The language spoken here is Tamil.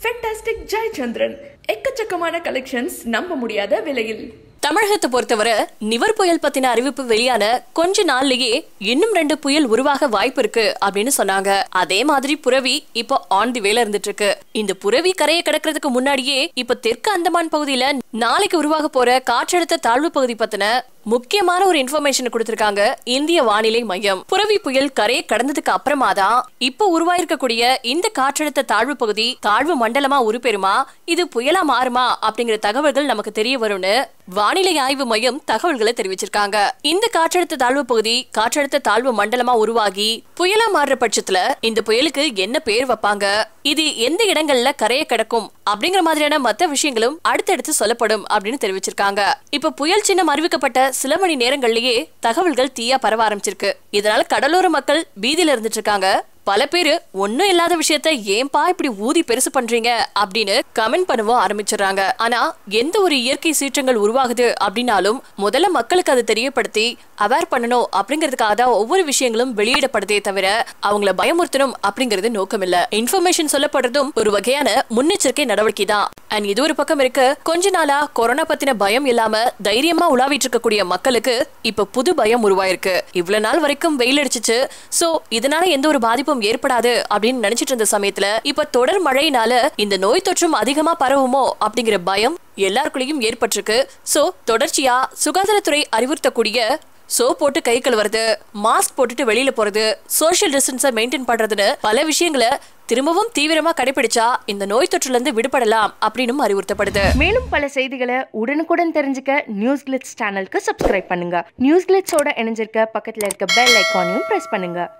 ஃபென்டாஸ்டிக் ஜெயச்சந்திரன் எக்கச்சக்கமான கலெக்ஷன்ஸ் நம்ப முடியாத விலையில் தமிழகத்தை பொறுத்தவரை நிவர் புயல் பத்தின அறிவிப்பு வெளியான கொஞ்ச நாள்லயே இன்னும் ரெண்டு புயல் உருவாக வாய்ப்பு இருக்கு அப்படின்னு சொன்னாங்க அதே மாதிரி புரவி இப்போ ஆன் தி வேல இருந்துட்டு இருக்கு இந்த புரவி கரையை கடக்கிறதுக்கு முன்னாடியே இப்ப தெற்கு அந்தமான் பகுதியில நாளைக்கு உருவாக போற காற்றழுத்த தாழ்வு பகுதி பத்தின முக்கியமான ஒரு இன்ஃபர்மேஷன் கொடுத்திருக்காங்க இந்திய வானிலை மையம் புரவி புயல் கரையை கடந்ததுக்கு அப்புறமா தான் இப்போ உருவாயிருக்கக்கூடிய இந்த காற்றழுத்த தாழ்வு பகுதி தாழ்வு மண்டலமா உருப்பெறுமா இது புயலா மாறுமா அப்படிங்கிற தகவல்கள் நமக்கு தெரிய வரும்னு வானிலை ஆய்வு மையம் தகவல்களை தெரிவிச்சிருக்காங்க இந்த காற்றழுத்த தாழ்வு பகுதி காற்றழுத்த தாழ்வு மண்டலமா உருவாகி புயலா மாறுற பட்சத்துல இந்த புயலுக்கு என்ன பேர் வைப்பாங்க இது எந்த இடங்கள்ல கரையை கிடக்கும் அப்படிங்கிற மாதிரியான மத்த விஷயங்களும் அடுத்தடுத்து சொல்லப்படும் அப்படின்னு தெரிவிச்சிருக்காங்க இப்ப புயல் சின்னம் அறிவிக்கப்பட்ட சில மணி நேரங்கள்லயே தகவல்கள் தீயா பரவ ஆரம்பிச்சிருக்கு இதனால கடலோர மக்கள் பீதியில இருந்துட்டு இருக்காங்க பல பேரு ஒண்ணும் இல்லாத விஷயத்த ஏன்பா இப்படி ஊதி பெருசு பண்றீங்க அப்படின்னு கமெண்ட் பண்ணவும் ஆரம்பிச்சிடுறாங்க ஆனா எந்த ஒரு இயற்கை சீற்றங்கள் உருவாகுது அப்படின்னாலும் முதல்ல மக்களுக்கு அதை தெரியப்படுத்தி அவேர் பண்ணணும் அப்படிங்கிறதுக்காக தான் ஒவ்வொரு விஷயங்களும் வெளியிடப்படுதே தவிர அவங்கள பயமுறுத்தணும் அப்படிங்கிறது நோக்கம் இல்ல இன்ஃபர்மேஷன் சொல்லப்படுறதும் ஒரு வகையான முன்னெச்சரிக்கை நடவடிக்கை தான் அண்ட் இது ஒரு பக்கம் இருக்கு கொஞ்ச நாளா கொரோனா பத்தின பயம் இல்லாம தைரியமா உலாவிட்டு இருக்கக்கூடிய மக்களுக்கு இப்ப புது பயம் உருவாயிருக்கு இவ்வளவு நாள் வரைக்கும் வெயில் அடிச்சிச்சு சோ இதனால எந்த ஒரு பாதிப்பும் ஏற்படாது அப்படின்னு நினைச்சிட்டு இருந்த சமயத்துல இப்ப தொடர் மழையினால இந்த நோய் தொற்றும் அதிகமா பரவுமோ அப்படிங்கிற பயம் எல்லாருக்குள்ளேயும் ஏற்பட்டிருக்கு சோ தொடர்ச்சியா சுகாதாரத்துறை அறிவுறுத்தக்கூடிய சோப் போட்டு கை கழுவுறது மாஸ்க் போட்டுட்டு வெளியில போறது சோஷியல் டிஸ்டன்ஸை மெயின்டைன் பண்றதுன்னு பல விஷயங்களை திரும்பவும் தீவிரமா கடைபிடிச்சா இந்த நோய் தொற்றுல இருந்து விடுபடலாம் அப்படின்னு அறிவுறுத்தப்படுது மேலும் பல செய்திகளை உடனுக்குடன் தெரிஞ்சுக்க நியூஸ் கிளிட்ஸ் சேனலுக்கு சப்ஸ்கிரைப் பண்ணுங்க நியூஸ் கிளிட்ஸோட இணைஞ்சிருக்க பக்கத்துல இருக்க பெல் ஐக்கானையும் பிரஸ் பண்ணுங்க